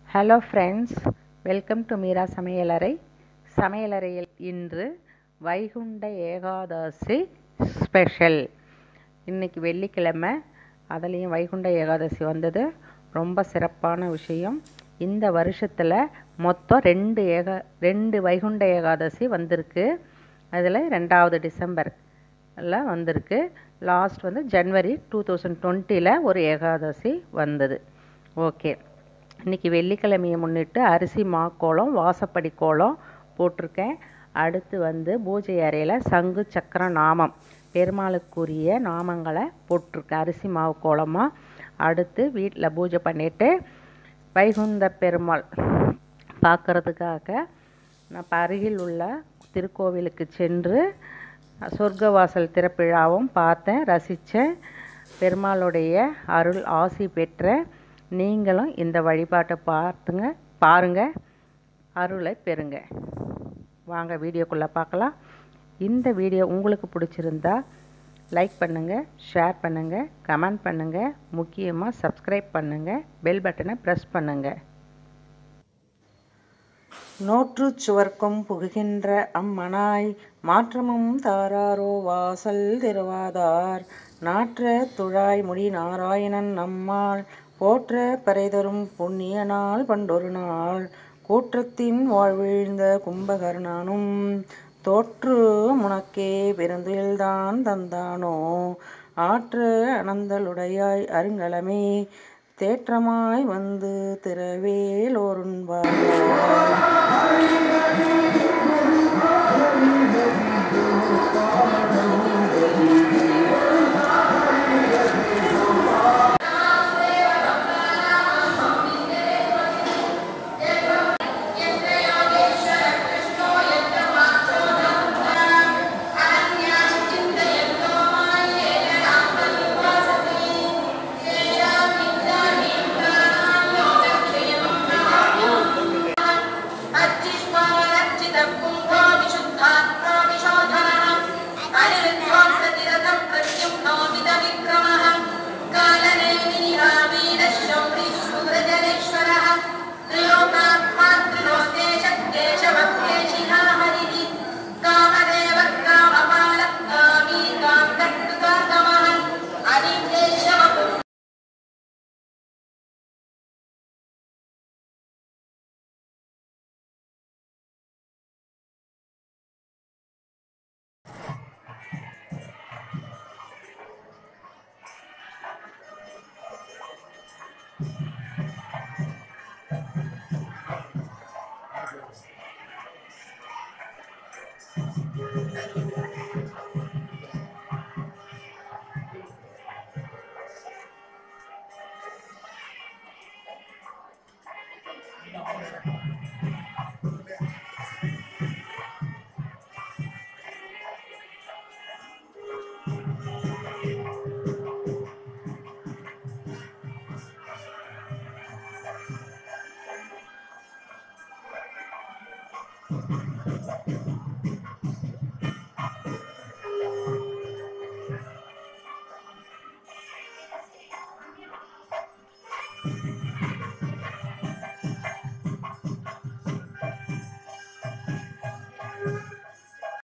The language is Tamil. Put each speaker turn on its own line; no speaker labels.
hello friends welcome to Meera சமையலறை சமையலறையில் இன்று வைகுண்ட ஏகாதசி ஸ்பெஷல் இன்னைக்கு வெள்ளிக்கிழமை அதுலேயும் வைகுண்ட ஏகாதசி வந்தது ரொம்ப சிறப்பான விஷயம் இந்த வருஷத்தில் மொத்தம் ரெண்டு ஏகா ரெண்டு வைகுண்ட ஏகாதசி வந்திருக்கு அதில் ரெண்டாவது டிசம்பர் எல்லாம் வந்திருக்கு லாஸ்ட் வந்து ஜனவரி டூ தௌசண்ட் டுவெண்ட்டியில் ஒரு ஏகாதசி வந்தது ஓகே இன்றைக்கி வெள்ளிக்கிழமையை முன்னிட்டு அரிசி மாக்கோளம் வாசப்படி கோலம் போட்டிருக்கேன் அடுத்து வந்து பூஜை அறையில் சங்கு சக்கர நாமம் பெருமாளுக்குரிய நாமங்களை போட்டிருக்கேன் அரிசி மாவு கோலமாக அடுத்து வீட்டில் பூஜை பண்ணிவிட்டு வைகுந்த பெருமாள் பார்க்குறதுக்காக நான் இப்போ அருகில் உள்ள திருக்கோவிலுக்கு சென்று சொர்க்கவாசல் திறப்பிழாவும் பார்த்தேன் ரசித்தேன் பெருமாளுடைய அருள் ஆசி பெற்ற நீங்களும் இந்த வழிபாட்டை பார்த்துங்க பாருங்கள் அருளை பெறுங்க வாங்க வீடியோக்குள்ளே பார்க்கலாம் இந்த வீடியோ உங்களுக்கு பிடிச்சிருந்தா லைக் பண்ணுங்கள் ஷேர் பண்ணுங்கள் கமெண்ட் பண்ணுங்கள் முக்கியமாக சப்ஸ்கிரைப் பண்ணுங்கள் பெல் பட்டனை ப்ரெஸ் பண்ணுங்கள் நோற்று சுவர்க்கம் புகுகின்ற அம்மனாய் மாற்றமும் தாராரோ வாசல் திருவாதார் நாற்ற துழாய் முடி நாராயணன் நம்மாள் போற்ற பறைதரும் புண்ணிய நாள் பண்டொரு நாள் கூற்றத்தின் வாழ்விழ்ந்த கும்பகர்ணனும் தோற்று முனக்கே பெருந்துயில்தான் தந்தானோ ஆற்று அனந்தலுடையாய் அருங்கலமே தேற்றமாய் வந்து திரவேலோருண்பார்